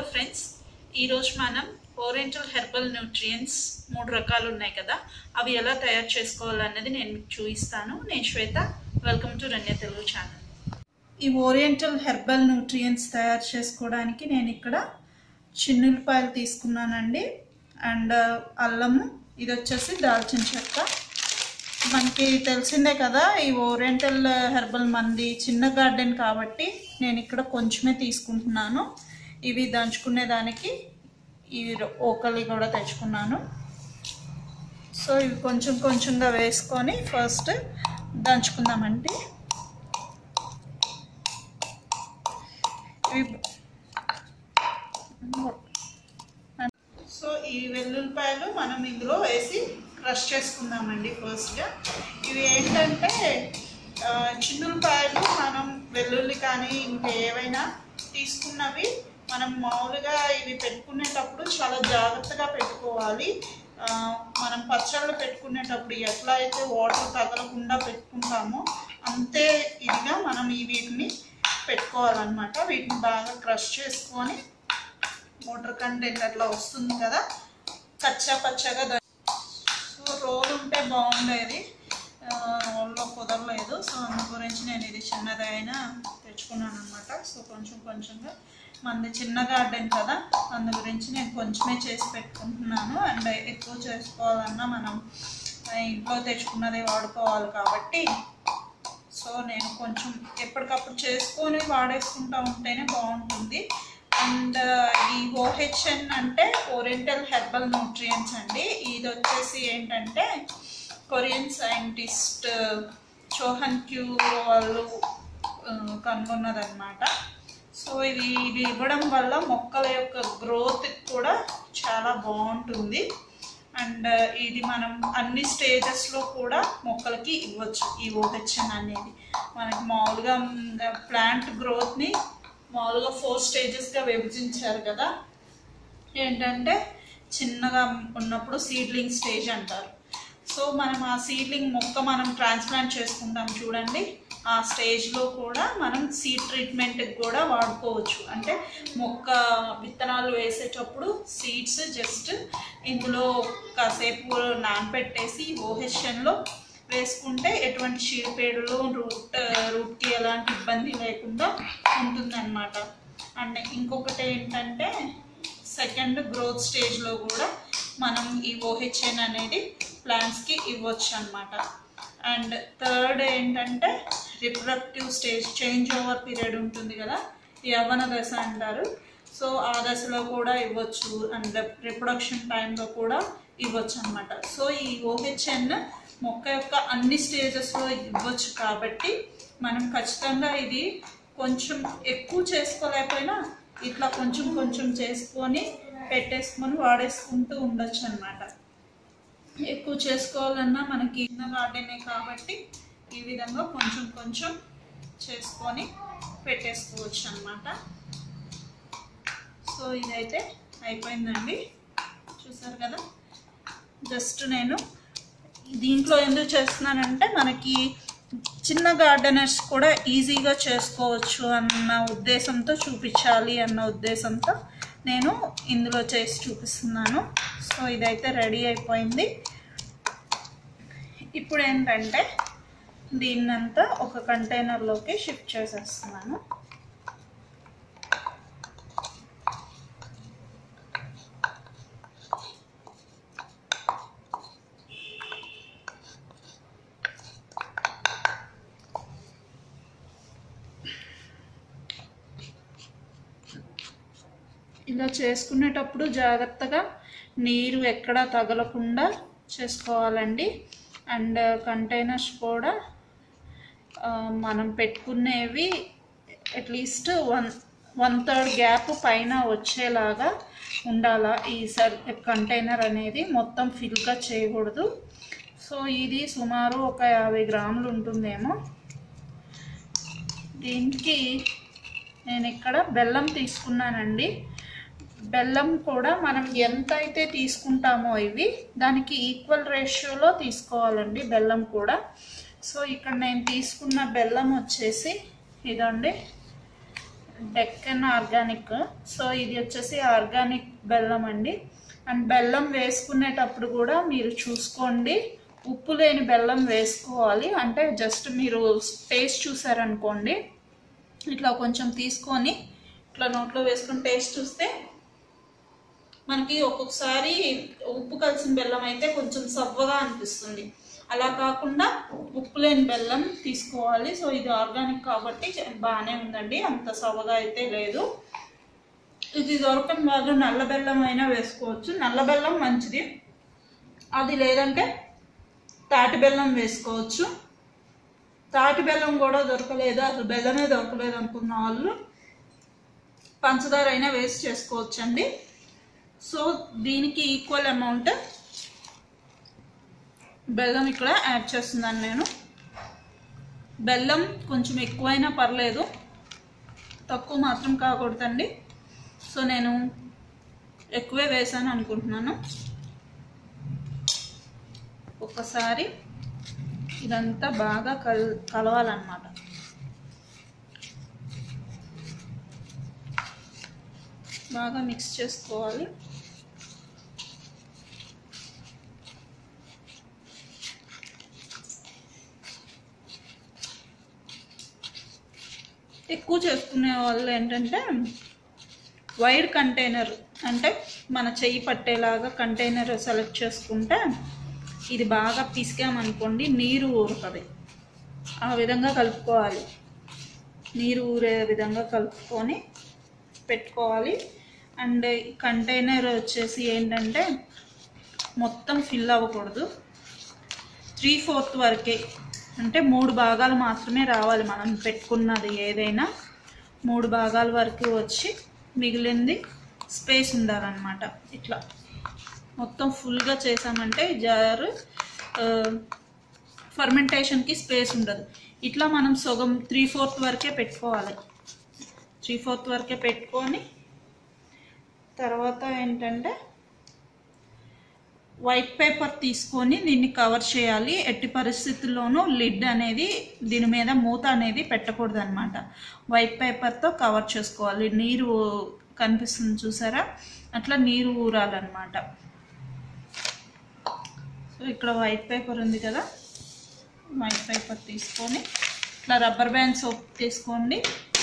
friends ఈరోజు మనం oriental herbal nutrients మూడు రకాలు ఉన్నాయి కదా అవి ఎలా తయారు చేసుకోవాలన్నది నేను మీకు చూపిస్తాను నేను Swetha welcome to Ranya Telugu channel ఈ ఓరియంటల్ హెర్బల్ న్యూట్రియంట్స్ తయారు చేసుకోవడానికి నేను ఇక్కడ చిన్నులపాయలు తీసుకున్నానండి అండ్ అల్లము ఇది వచ్చేసి దాల్చిన చెక్క మనకి తెలిసిందే కదా ఈ ఓరియంటల్ హెర్బల్ మంది చిన్న గార్డెన్ కాబట్టి నేను ఇక్కడ కొంచెమే తీసుకుంటున్నాను ఇవి దంచుకునే దానికి ఈ ఓకలి కూడా తెచ్చుకున్నాను సో ఇవి కొంచెం కొంచెంగా వేసుకొని ఫస్ట్ దంచుకుందామండి ఇవి సో ఈ వెల్లుల్లిపాయలు మనం ఇందులో వేసి క్రష్ చేసుకుందామండి ఫస్ట్గా ఇవి ఏంటంటే ఆ, చిన్నులపాయలు మనం వెల్లుల్లి కానీ ఇంకా ఏవైనా తీసుకున్నవి మనం మామూలుగా ఇవి పెట్టుకునేటప్పుడు చాలా జాగ్రత్తగా పెట్టుకోవాలి ఆ, మనం పచ్చళ్ళు పెట్టుకునేటప్పుడు ఎట్లా అయితే వాటర్ తగలకుండా పెట్టుకుంటామో అంతే ఇదిగా మనం ఈ వీటిని పెట్టుకోవాలన్నమాట వీటిని బాగా క్రష్ చేసుకొని వాటర్ కంటెంట్ అట్లా వస్తుంది కదా కచ్చా పచ్చగా ద- సో రోల్ ఉంటే బాగుండేది ఆ, రోల్లో కుదరలేదు సో అందు గురించి నేను ఇది చిన్నది అయినా తెచ్చుకున్నాను అనమాట సో కొంచెం కొంచెంగా మనది చిన్న గార్డెన్ కదా అందు గురించి నేను కొంచెమే చేసి పెట్టుకుంటున్నాను అండ్ ఎక్కువ చేసుకోవాలన్నా మనం ఆ, ఇంట్లో తెచ్చుకున్నది వాడుకోవాలి కాబట్టి సో నేను కొంచెం ఎప్పటికప్పుడు చేసుకొని వాడేసుకుంటా ఉంటేనే బాగుంటుంది అండ్ ఈ ఓహెచ్ఎన్ అంటే ఓరియంటల్ హెర్బల్ న్యూట్రియంట్స్ అండి ఇది వచ్చేసి ఏంటంటే కొరియన్ సైంటిస్ట్ చోహన్ క్యూ వాళ్ళు ఆ, కనుగొన్నదన్నమాట సో ఇది ఇది ఇవ్వడం వల్ల మొక్కల యొక్క గ్రోత్ కూడా చాలా బాగుంటుంది అండ్ ఇది మనం అన్ని స్టేజెస్లో కూడా మొక్కలకి ఇవ్వచ్చు ఈ ఓహెచ్ఎన్ అనేది మనకి మామూలుగా ప్లాంట్ గ్రోత్ని మామూలుగా ఫోర్ స్టేజెస్గా విభజించారు కదా ఏంటంటే చిన్నగా ఉన్నప్పుడు సీడ్లింగ్ స్టేజ్ అంటారు సో మనం ఆ సీడ్లింగ్ మొక్క మనం ట్రాన్స్ప్లాంట్ చేసుకుంటాం చూడండి ఆ స్టేజ్లో కూడా మనం సీడ్ ట్రీట్మెంట్కి కూడా వాడుకోవచ్చు అంటే మొక్క విత్తనాలు వేసేటప్పుడు సీడ్స్ జస్ట్ ఇందులో కాసేపు నానబెట్టేసి ఓహెచ్ఎన్లో వేసుకుంటే ఎటువంటి చీడపేడులు రూట్ రూట్కి ఎలాంటి ఇబ్బంది లేకుండా ఉంటుందన్నమాట అండ్ ఇంకొకటి ఏంటంటే సెకండ్ గ్రోత్ స్టేజ్లో కూడా మనం ఈ ఓహెచ్ఎన్ అనేది ప్లాంట్స్కి ఇవ్వచ్చు అనమాట అండ్ థర్డ్ ఏంటంటే reproductive stage change over period ఉంటుంది కదా యవ్వన దశ అంటారు సో ఆ దశలో కూడా ఇవ్వచ్చు అండ్ రిప్రొడక్షన్ టైంలో కూడా ఇవ్వచ్చు అనమాట సో ఈ ఓహెచ్ఎన్ మొక్క యొక్క అన్ని స్టేజెస్లో ఇవ్వచ్చు కాబట్టి మనం ఖచ్చితంగా ఇది కొంచెం ఎక్కువ చేసుకోలేకపోయినా ఇట్లా కొంచెం కొంచెం చేసుకొని పెట్టేసుకొని వాడేసుకుంటూ ఉండొచ్చు అనమాట ఎక్కువ చేసుకోవాలన్నా మనకి చిన్న గార్డెనే కాబట్టి ఈ విధంగా కొంచెం కొంచెం చేసుకొని పెట్టేసుకోవచ్చు అనమాట సో ఇదైతే అయిపోయిందండి చూసారు కదా జస్ట్ నేను దీంట్లో ఎందుకు చేస్తున్నానంటే మనకి చిన్న గార్డెనర్స్ కూడా ఈజీగా చేసుకోవచ్చు అన్న ఉద్దేశంతో చూపించాలి అన్న ఉద్దేశంతో నేను ఇందులో చేసి చూపిస్తున్నాను సో ఇదైతే రెడీ అయిపోయింది ఇప్పుడు ఏంటంటే దీన్నంతా ఒక కంటైనర్లోకి షిఫ్ట్ చేసేస్తున్నాను ఇలా చేసుకునేటప్పుడు జాగ్రత్తగా నీరు ఎక్కడా తగలకుండా చేసుకోవాలండి అండ్ కంటైనర్స్ కూడా ఆ, మనం పెట్టుకునేవి at least one one third gap పైన వచ్చేలాగా ఉండాలా ఈ సర్ కంటైనర్ అనేది మొత్తం ఫిల్గా చేయకూడదు సో ఇది సుమారు ఒక యాభై గ్రాములు ఉంటుందేమో దీనికి నేను ఇక్కడ బెల్లం తీసుకున్నానండి బెల్లం కూడా మనం ఎంత అయితే తీసుకుంటామో ఇవి దానికి ఈక్వల్ రేషియోలో తీసుకోవాలండి బెల్లం కూడా సో ఇక్కడ నేను తీసుకున్న బెల్లం వచ్చేసి ఇదండి డెక్కన్ ఆర్గానిక్ సో ఇది వచ్చేసి ఆర్గానిక్ బెల్లం అండి అండ్ బెల్లం వేసుకునేటప్పుడు కూడా మీరు చూసుకోండి ఉప్పు లేని బెల్లం వేసుకోవాలి అంటే జస్ట్ మీరు టేస్ట్ చూసారనుకోండి ఇట్లా కొంచెం తీసుకొని ఇట్లా నోట్లో వేసుకొని టేస్ట్ చూస్తే మనకి ఒక్కొక్కసారి ఉప్పు కలిసిన బెల్లం అయితే కొంచెం సవ్వగా అనిపిస్తుంది అలా కాకుండా ఉప్పు లేని బెల్లం తీసుకోవాలి సో ఇది ఆర్గానిక్ కాబట్టి బాగానే ఉందండి అంత సవ్వగా అయితే లేదు ఇది దొరకని వాళ్ళు నల్ల బెల్లం అయినా వేసుకోవచ్చు నల్ల బెల్లం మంచిది అది లేదంటే తాటి బెల్లం వేసుకోవచ్చు తాటి బెల్లం కూడా దొరకలేదు అసలు బెల్లమే దొరకలేదు అనుకున్న వాళ్ళు పంచదార అయినా వేస్ట్ చేసుకోవచ్చు అండి సో దీనికి ఈక్వల్ అమౌంట్ బెల్లం ఇక్కడ యాడ్ చేస్తున్నాను నేను బెల్లం కొంచెం ఎక్కువైనా పర్లేదు తక్కువ మాత్రం కాకూడదండి సో నేను ఎక్కువే వేసాను అనుకుంటున్నాను ఒకసారి ఇదంతా బాగా కల్ కలవాలన్నమాట బాగా మిక్స్ చేసుకోవాలి ఎక్కువ చేసుకునే వాళ్ళు ఏంటంటే వైడ్ కంటైనర్ అంటే మన చెయ్యి పట్టేలాగా కంటైనర్ సెలెక్ట్ చేసుకుంటే ఇది బాగా పిసికామనుకోండి నీరు ఊరుతుంది ఆ విధంగా కలుపుకోవాలి నీరు ఊరే విధంగా కలుపుకొని పెట్టుకోవాలి అండ్ కంటైనర్ వచ్చేసి ఏంటంటే మొత్తం ఫిల్ అవ్వకూడదు త్రీ ఫోర్త్ వరకే అంటే మూడు భాగాలు మాత్రమే రావాలి మనం పెట్టుకున్నది ఏదైనా మూడు భాగాల వరకు వచ్చి మిగిలింది స్పేస్ ఉండాలన్నమాట ఇట్లా మొత్తం ఫుల్గా చేసామంటే జారు ఫర్మెంటేషన్కి స్పేస్ ఉండదు ఇట్లా మనం సగం త్రీ ఫోర్త్ వరకే పెట్టుకోవాలి త్రీ ఫోర్త్ వరకే పెట్టుకొని తర్వాత ఏంటంటే వైట్ పేపర్ తీసుకొని దీన్ని కవర్ చేయాలి ఎట్టి పరిస్థితుల్లోనూ లిడ్ అనేది దీని మీద మూత అనేది పెట్టకూడదు అనమాట వైట్ పేపర్తో కవర్ చేసుకోవాలి నీరు కనిపిస్తుంది చూసారా అట్లా నీరు ఊరాలన్నమాట సో ఇక్కడ వైట్ పేపర్ ఉంది కదా వైట్ పేపర్ తీసుకొని ఇట్లా రబ్బర్ బ్యాండ్ సోప్ తీసుకోండి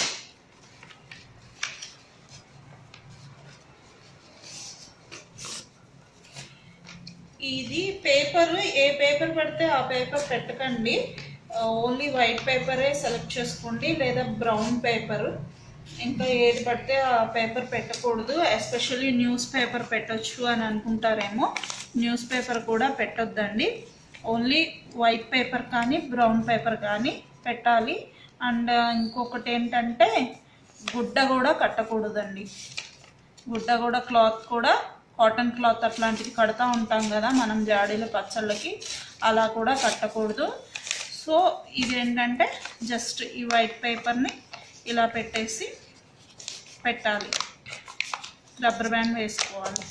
ఇది పేపర్ ఏ పేపర్ పడితే ఆ పేపర్ పెట్టకండి ఓన్లీ వైట్ పేపరే సెలెక్ట్ చేసుకోండి లేదా బ్రౌన్ పేపర్ ఇంకా ఏది పడితే ఆ పేపర్ పెట్టకూడదు ఎస్పెషల్లీ న్యూస్ పేపర్ పెట్టొచ్చు అని అనుకుంటారేమో న్యూస్ పేపర్ కూడా పెట్టొద్దండి ఓన్లీ వైట్ పేపర్ కానీ బ్రౌన్ పేపర్ కానీ పెట్టాలి అండ్ ఇంకొకటి ఏంటంటే గుడ్డ కూడా కట్టకూడదండి గుడ్డ కూడా క్లాత్ కూడా కాటన్ క్లాత్ అట్లాంటివి కడతా ఉంటాం కదా మనం జాడీల పచ్చళ్ళకి అలా కూడా కట్టకూడదు సో ఇది ఏంటంటే జస్ట్ ఈ వైట్ పేపర్ని ఇలా పెట్టేసి పెట్టాలి రబ్బర్ బ్యాండ్ వేసుకోవాలి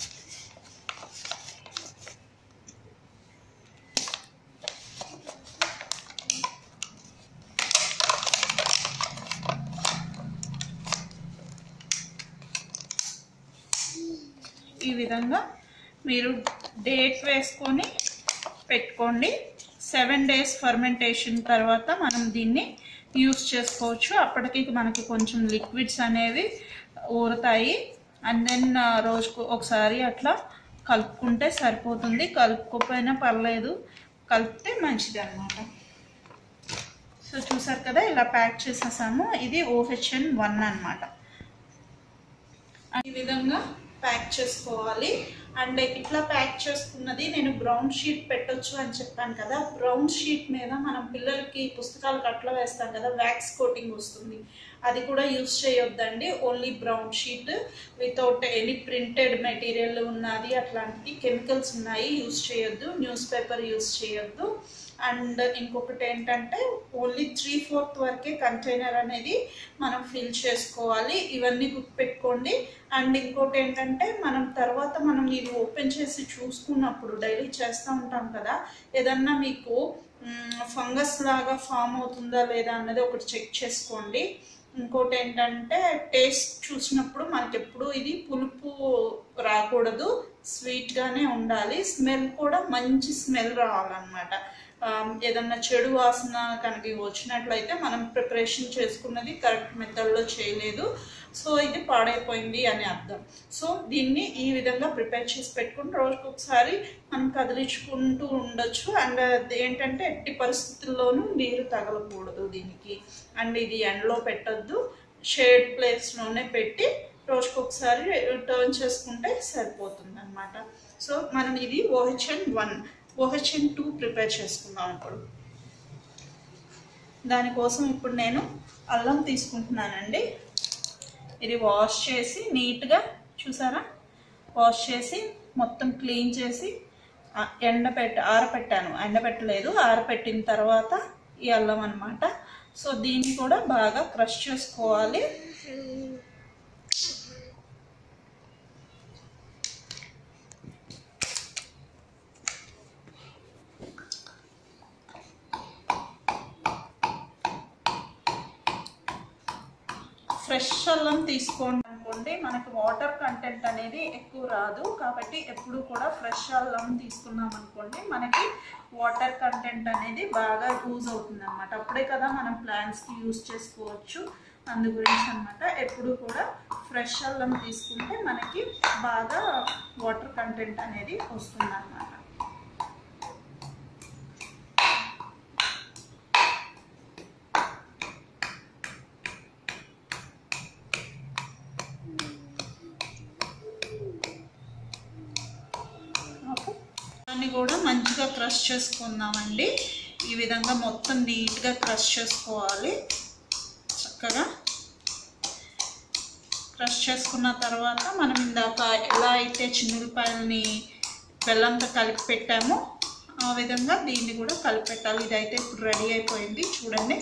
ఈ విధంగా మీరు డేట్ వేసుకొని పెట్టుకోండి సెవెన్ డేస్ ఫర్మెంటేషన్ తర్వాత మనం దీన్ని యూస్ చేసుకోవచ్చు అప్పటికి మనకి కొంచెం లిక్విడ్స్ అనేవి ఊరుతాయి అండ్ దెన్ రోజుకు ఒకసారి అట్లా కలుపుకుంటే సరిపోతుంది కలుపుకోకపోయినా పర్లేదు కలిపితే మంచిది అనమాట సో చూసారు కదా ఇలా ప్యాక్ చేసేసాము ఇది ఓహెచ్ఎన్ వన్ అనమాట ఈ విధంగా ప్యాక్ చేసుకోవాలి అండ్ ఇట్లా ప్యాక్ చేసుకున్నది నేను బ్రౌన్ షీట్ పెట్టొచ్చు అని చెప్పాను కదా బ్రౌన్ షీట్ మీద మనం పిల్లలకి పుస్తకాలకు అట్లా వేస్తాం కదా వ్యాక్స్ కోటింగ్ వస్తుంది అది కూడా యూస్ చేయొద్దండి only brown sheet without any printed material ఉన్నది అట్లాంటి కెమికల్స్ ఉన్నాయి యూస్ చేయొద్దు న్యూస్ పేపర్ యూస్ చేయొద్దు అండ్ ఇంకొకటి ఏంటంటే ఓన్లీ త్రీ ఫోర్త్ వరకే కంటైనర్ అనేది మనం ఫిల్ చేసుకోవాలి ఇవన్నీ గుర్తుపెట్టుకోండి అండ్ ఇంకోటి ఏంటంటే మనం తర్వాత మనం ఇది ఓపెన్ చేసి చూసుకున్నప్పుడు డైలీ చేస్తూ ఉంటాం కదా ఏదన్నా మీకు ఫంగస్ లాగా ఫామ్ అవుతుందా లేదా అన్నది ఒకటి చెక్ చేసుకోండి ఇంకోటి ఏంటంటే టేస్ట్ చూసినప్పుడు మనకి ఎప్పుడు ఇది పులుపు రాకూడదు స్వీట్గానే ఉండాలి స్మెల్ కూడా మంచి స్మెల్ రావాలన్నమాట ఆ, ఏదన్నా చెడు వాసన కనుక వచ్చినట్లయితే మనం ప్రిపరేషన్ చేసుకున్నది కరెక్ట్ మెథడ్లో చేయలేదు సో ఇది పాడైపోయింది అని అర్థం సో దీన్ని ఈ విధంగా ప్రిపేర్ చేసి పెట్టుకుని రోజుకి ఒకసారి మనం కదిలించుకుంటూ ఉండొచ్చు అండ్ ఏంటంటే ఎట్టి పరిస్థితుల్లోనూ నీరు తగలకూడదు దీనికి అండ్ ఇది ఎండలో పెట్టొద్దు షేడ్ ప్లేస్లోనే పెట్టి రోజుకి ఒకసారి టర్న్ చేసుకుంటే సరిపోతుంది అనమాట సో మనం ఇది OHN one OHN two prepare చేసుకుందాం ఇప్పుడు దానికోసం ఇప్పుడు నేను అల్లం తీసుకుంటున్నానండి ఇది వాష్ చేసి నీట్గా చూసారా వాష్ చేసి మొత్తం క్లీన్ చేసి ఆ, ఎండపెట్ట ఆరపెట్టాను ఎండపెట్టలేదు ఆరపెట్టిన తర్వాత ఈ అల్లం అనమాట సో దీన్ని కూడా బాగా క్రష్ చేసుకోవాలి ఫ్రెష్ అల్లం తీసుకోండి అనుకోండి మనకి వాటర్ కంటెంట్ అనేది ఎక్కువ రాదు కాబట్టి ఎప్పుడు కూడా ఫ్రెష్ అల్లం తీసుకున్నాం అనుకోండి మనకి వాటర్ కంటెంట్ అనేది బాగా యూజ్ అవుతుంది అనమాట అప్పుడే కదా మనం ప్లాంట్స్కి యూజ్ చేసుకోవచ్చు అందు గురించి అనమాట ఎప్పుడు కూడా ఫ్రెష్ అల్లం తీసుకుంటే మనకి బాగా వాటర్ కంటెంట్ అనేది వస్తుంది అనమాట ఓకే దాన్ని కూడా మంచిగా క్రష్ చేసుకుందామండి ఈ విధంగా మొత్తం నీట్గా క్రష్ చేసుకోవాలి చక్కగా క్రష్ చేసుకున్న తర్వాత మనం ఇందాక ఎలా అయితే చిన్నులపాయలని బెల్లంతో కలిపి పెట్టామో ఆ విధంగా దీన్ని కూడా కలిపి పెట్టాలి ఇదైతే ఇప్పుడు రెడీ అయిపోయింది చూడండి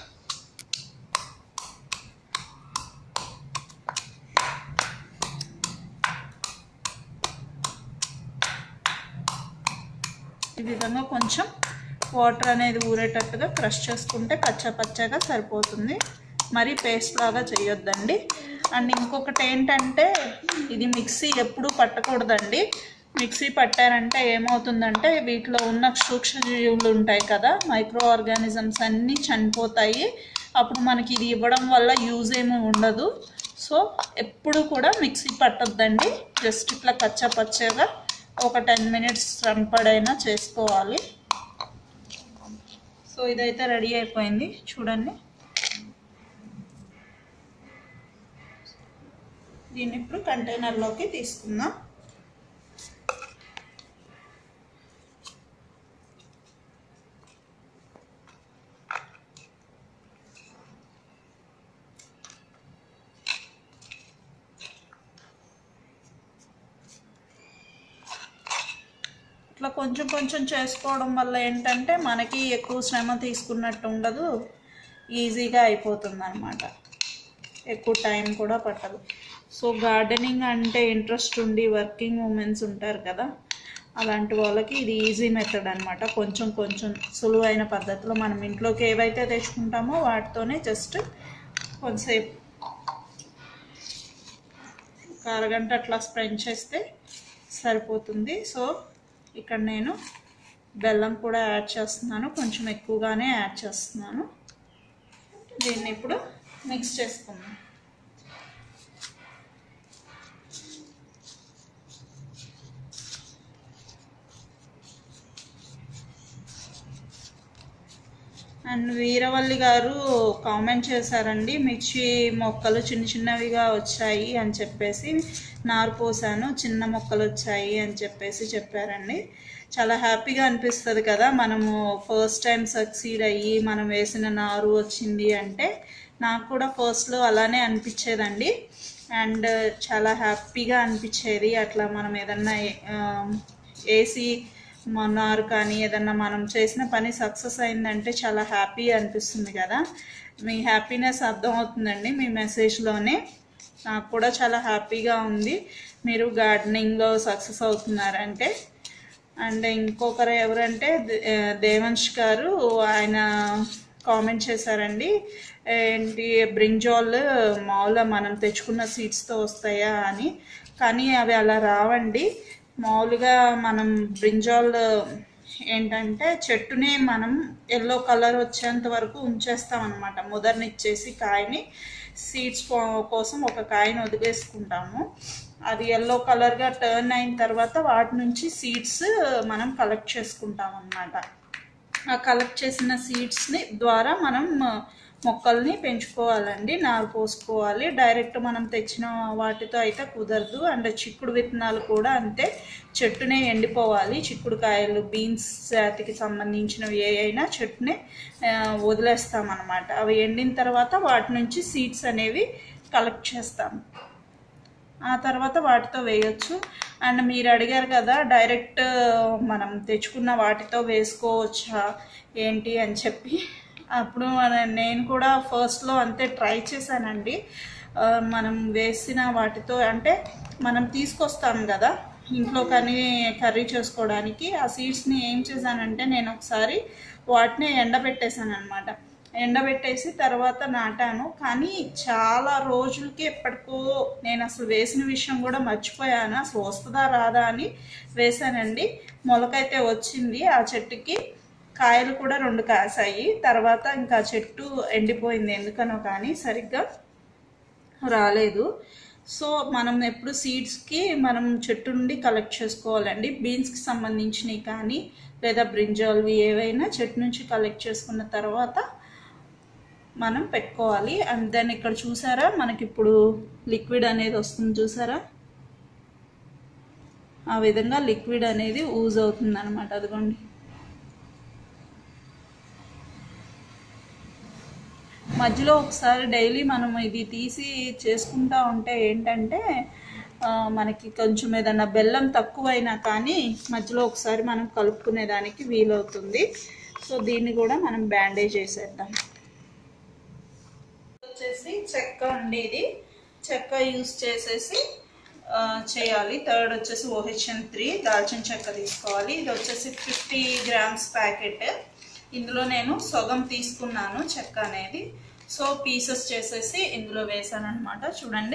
ఈ విధంగా కొంచెం వాటర్ అనేది ఊరేటట్టుగా క్రష్ చేసుకుంటే పచ్చ పచ్చగా సరిపోతుంది మరి పేస్ట్ లాగా చేయొద్దండి అండ్ ఇంకొకటి ఏంటంటే ఇది మిక్సీ ఎప్పుడూ పట్టకూడదండి మిక్సీ పట్టారంటే ఏమవుతుందంటే వీటిలో ఉన్న సూక్ష్మజీవులు ఉంటాయి కదా మైక్రో ఆర్గానిజమ్స్ అన్నీ చనిపోతాయి అప్పుడు మనకి ఇది ఇవ్వడం వల్ల యూజ్ ఏమీ ఉండదు సో ఎప్పుడు కూడా మిక్సీ పట్టొద్దండి జస్ట్ ఇట్లా కచ్చా పచ్చగా ఒక టెన్ మినిట్స్ రంపడైనా చేసుకోవాలి సో ఇదైతే రెడీ అయిపోయింది చూడండి దీన్ని ఇప్పుడు కంటైనర్లోకి తీసుకుందాం ఇట్లా కొంచెం కొంచెం చేసుకోవడం వల్ల ఏంటంటే మనకి ఎక్కువ శ్రమ తీసుకున్నట్టు ఉండదు ఈజీగా అయిపోతుంది అనమాట ఎక్కువ టైం కూడా పట్టదు సో గార్డెనింగ్ అంటే ఇంట్రెస్ట్ ఉండి వర్కింగ్ ఉమెన్స్ ఉంటారు కదా అలాంటి వాళ్ళకి ఇది ఈజీ మెథడ్ అనమాట కొంచెం కొంచెం సులువైన పద్ధతిలో మనం ఇంట్లోకి ఏవైతే తెచ్చుకుంటామో వాటితోనే జస్ట్ కొంతసేపు ఒక అరగంట అట్లా స్ప్రెండ్ చేస్తే సరిపోతుంది సో ఇక్కడ నేను బెల్లం కూడా యాడ్ చేస్తున్నాను కొంచెం ఎక్కువగానే యాడ్ చేస్తున్నాను దీన్ని ఇప్పుడు మిక్స్ చేసుకుందాం అండ్ వీరవల్లి గారు కామెంట్ చేశారండి మిర్చి మొక్కలు చిన్న చిన్నవిగా వచ్చాయి అని చెప్పేసి నారు పోసాను చిన్న మొక్కలు వచ్చాయి అని చెప్పేసి చెప్పారండి చాలా హ్యాపీగా అనిపిస్తుంది కదా మనము ఫస్ట్ టైం సక్సీడ్ అయ్యి మనం వేసిన నారు వచ్చింది అంటే నాకు కూడా ఫస్ట్లో అలానే అనిపించేదండి అండ్ చాలా హ్యాపీగా అనిపించేది అట్లా మనం ఏదన్నా ఆ, వేసి మొన్నారు కానీ ఏదన్నా మనం చేసిన పని సక్సెస్ అయిందంటే చాలా హ్యాపీ అనిపిస్తుంది కదా మీ హ్యాపీనెస్ అర్థమవుతుందండి మీ మెసేజ్లోనే నాకు కూడా చాలా హ్యాపీగా ఉంది మీరు గార్డెనింగ్లో సక్సెస్ అవుతున్నారంటే అండ్ ఇంకొకరు ఎవరంటే దే- ఆ, దేవంశ్ గారు ఆయన కామెంట్ చేశారండి ఏంటి బ్రింజాల్ మామూలుగా మనం తెచ్చుకున్న సీడ్స్తో వస్తాయా అని కానీ అవి అలా రావండి మామూలుగా మనం బ్రింజాల్ ఏంటంటే చెట్టుని మనం ఎల్లో కలర్ వచ్చేంత వరకు ఉంచేస్తాం అనమాట ముదర్నిచ్చేసి కాయని సీడ్స్ కోసం ఒక కాయని వదిలేసుకుంటాము అది ఎల్లో కలర్గా టర్న్ అయిన తర్వాత వాటి నుంచి సీడ్స్ మనం కలెక్ట్ చేసుకుంటాం అన్నమాట ఆ కలెక్ట్ చేసిన సీడ్స్ని ద్వారా మనం మొక్కల్ని పెంచుకోవాలండి నారు పోసుకోవాలి డైరెక్ట్ మనం తెచ్చిన వాటితో అయితే కుదరదు అండ్ చిక్కుడు విత్తనాలు కూడా అంతే చెట్టునే ఎండిపోవాలి చిక్కుడుకాయలు బీన్స్ జాతికి సంబంధించినవి ఏ అయినా చెట్టునే ఆ, వదిలేస్తాం అన్నమాట అవి ఎండిన తర్వాత వాటి నుంచి సీడ్స్ అనేవి కలెక్ట్ చేస్తాం ఆ తర్వాత వాటితో వేయొచ్చు అండ్ మీరు అడిగారు కదా డైరెక్ట్ మనం తెచ్చుకున్న వాటితో వేసుకోవచ్చా ఏంటి అని చెప్పి అప్పుడు మన- నేను కూడా ఫస్ట్లో అంతే ట్రై చేశానండి ఆ, మనం వేసిన వాటితో అంటే మనం తీసుకొస్తాం కదా ఇంట్లో కానీ కర్రీ చేసుకోవడానికి ఆ సీడ్స్ని ఏం చేశానంటే నేను ఒకసారి వాటిని ఎండబెట్టేశాను అనమాట ఎండబెట్టేసి తర్వాత నాటాను కానీ చాలా రోజులకి ఎప్పటికో నేను అసలు వేసిన విషయం కూడా మర్చిపోయాను అసలు వస్తుందా రాదా అని వేశానండి మొలకైతే వచ్చింది ఆ చెట్టుకి కాయలు కూడా రెండు కాసాయి తర్వాత ఇంకా చెట్టు ఎండిపోయింది ఎందుకనో కానీ సరిగ్గా రాలేదు సో మనం ఎప్పుడు సీడ్స్కి మనం చెట్టు నుండి కలెక్ట్ చేసుకోవాలండి బీన్స్కి సంబంధించినవి కానీ లేదా బ్రింజాల్వి ఏవైనా చెట్టు నుంచి కలెక్ట్ చేసుకున్న తర్వాత మనం పెట్టుకోవాలి అండ్ దెన్ ఇక్కడ చూసారా మనకి ఇప్పుడు లిక్విడ్ అనేది వస్తుంది చూసారా ఆ విధంగా లిక్విడ్ అనేది యూజ్ అవుతుంది అనమాట అదిగోండి మధ్యలో ఒకసారి డైలీ మనం ఇది తీసి చేసుకుంటా ఉంటే ఏంటంటే ఆ, మనకి కొంచెం ఏదైనా బెల్లం తక్కువైనా కానీ మధ్యలో ఒకసారి మనం కలుపుకునే దానికి వీలవుతుంది సో దీన్ని కూడా మనం బ్యాండేజ్ చేసేద్దాం వచ్చేసి చెక్క అండి ఇది చెక్క యూస్ చేసేసి ఆ, చేయాలి థర్డ్ వచ్చేసి ఓహెచ్ఎన్ త్రీ దాల్చిన చెక్క తీసుకోవాలి ఇది వచ్చేసి ఫిఫ్టీ గ్రామ్స్ ప్యాకెట్ ఇందులో నేను సగం తీసుకున్నాను చెక్క అనేది సో పీసెస్ చేసేసి ఇందులో వేసాను అనమాట చూడండి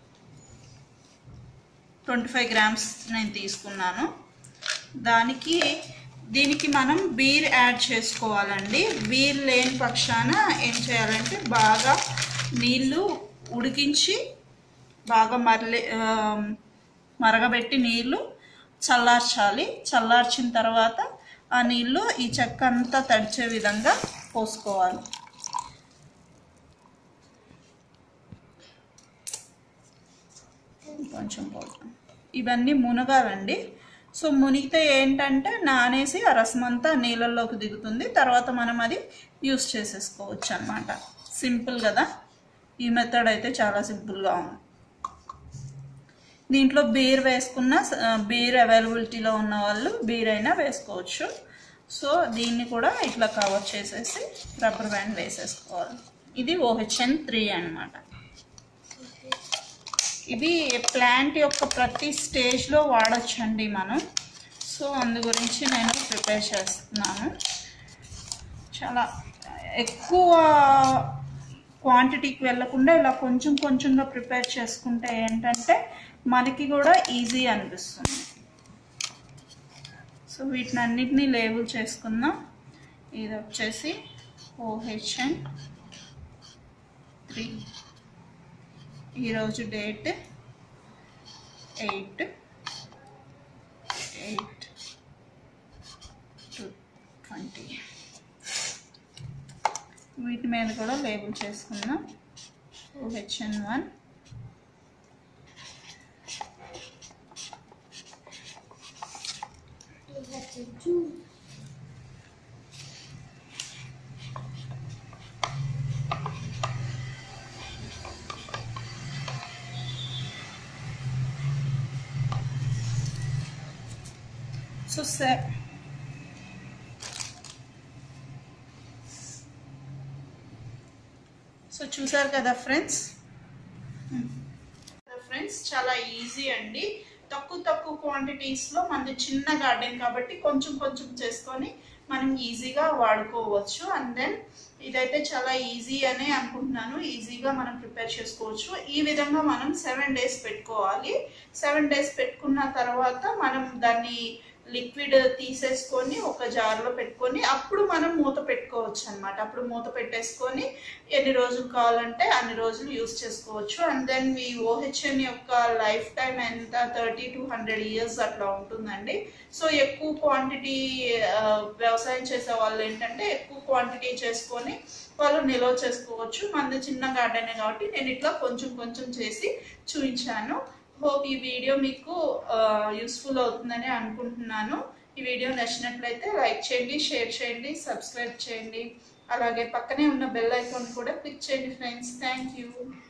ట్వంటీ ఫైవ్ గ్రామ్స్ నేను తీసుకున్నాను దానికి దీనికి మనం బీర్ యాడ్ చేసుకోవాలండి బీర్ లేని పక్షాన ఏం చేయాలంటే బాగా నీళ్ళు ఉడికించి బాగా మరలి ఆ, మరగబెట్టి నీళ్ళు చల్లార్చాలి చల్లార్చిన తర్వాత ఆ నీళ్ళు ఈ చెక్క అంతా తడిచే విధంగా పోసుకోవాలి కొంచెం పోతాం ఇవన్నీ మునగాలండి సో మునిగితే ఏంటంటే నానేసి ఆ రసం అంతా నీళ్ళల్లోకి దిగుతుంది తర్వాత మనం అది యూస్ చేసేసుకోవచ్చు అనమాట సింపుల్ కదా ఈ మెథడ్ అయితే చాలా సింపుల్గా ఉంది దీంట్లో బీర్ వేసుకున్న ఆ, బీర్ అవైలబిలిటీలో ఉన్న వాళ్ళు బీర్ అయినా వేసుకోవచ్చు సో దీన్ని కూడా ఇట్లా కవర్ చేసేసి రబ్బర్ బ్యాండ్ వేసేసుకోవాలి ఇది ఓహెచ్ఎన్ త్రీ అనమాట ఇది ప్లాంట్ యొక్క ప్రతి స్టేజ్లో వాడచ్చండి మనం సో అందు గురించి నేను ప్రిపేర్ చేస్తున్నాను చాలా ఎక్కువ క్వాంటిటీకి వెళ్ళకుండా ఇలా కొంచెం కొంచెంగా ప్రిపేర్ చేసుకుంటే ఏంటంటే మనకి కూడా ఈజీ అనిపిస్తుంది సో వీటిని అన్నిటినీ లేబుల్ చేసుకుందాం ఇది వచ్చేసి ఓహెచ్ఎన్ త్రీ ఈరోజు date eight eight two twenty వీటి మీద కూడా లేబుల్ చేసుకుందాం OHN one so sir so చూసారు కదా ఫ్రెండ్స్ ఫ్రెండ్స్ చాలా ఈజీ అండి తక్కువ తక్కువ క్వాంటిటీస్లో మనది చిన్న గార్డెన్ కాబట్టి కొంచెం కొంచెం చేసుకొని మనం ఈజీగా వాడుకోవచ్చు అండ్ దెన్ ఇదైతే చాలా ఈజీ అనే అనుకుంటున్నాను ఈజీగా మనం ప్రిపేర్ చేసుకోవచ్చు ఈ విధంగా మనం సెవెన్ డేస్ పెట్టుకోవాలి సెవెన్ డేస్ పెట్టుకున్న తర్వాత మనం దాన్ని లిక్విడ్ తీసేసుకొని ఒక జార్లో పెట్టుకొని అప్పుడు మనం మూత పెట్టుకోవచ్చు అనమాట అప్పుడు మూత పెట్టేసుకొని ఎన్ని రోజులు కావాలంటే అన్ని రోజులు యూస్ చేసుకోవచ్చు అండ్ దెన్ మీ ఓహెచ్ఎన్ యొక్క లైఫ్ టైం ఎంత థర్టీ టు హండ్రెడ్ ఇయర్స్ అట్లా ఉంటుందండి సో ఎక్కువ క్వాంటిటీ వ్యవసాయం చేసే వాళ్ళు ఏంటంటే ఎక్కువ క్వాంటిటీ చేసుకొని వాళ్ళు నిల్వ చేసుకోవచ్చు మనది చిన్న గార్డెనే కాబట్టి నేను ఇట్లా కొంచెం కొంచెం చేసి చూపించాను హోప్ ఈ వీడియో మీకు యూస్ఫుల్ అవుతుందని అనుకుంటున్నాను ఈ వీడియో నచ్చినట్లయితే లైక్ చేయండి షేర్ చేయండి సబ్స్క్రైబ్ చేయండి అలాగే పక్కనే ఉన్న బెల్ ఐకాన్ కూడా క్లిక్ చేయండి ఫ్రెండ్స్ థ్యాంక్ యూ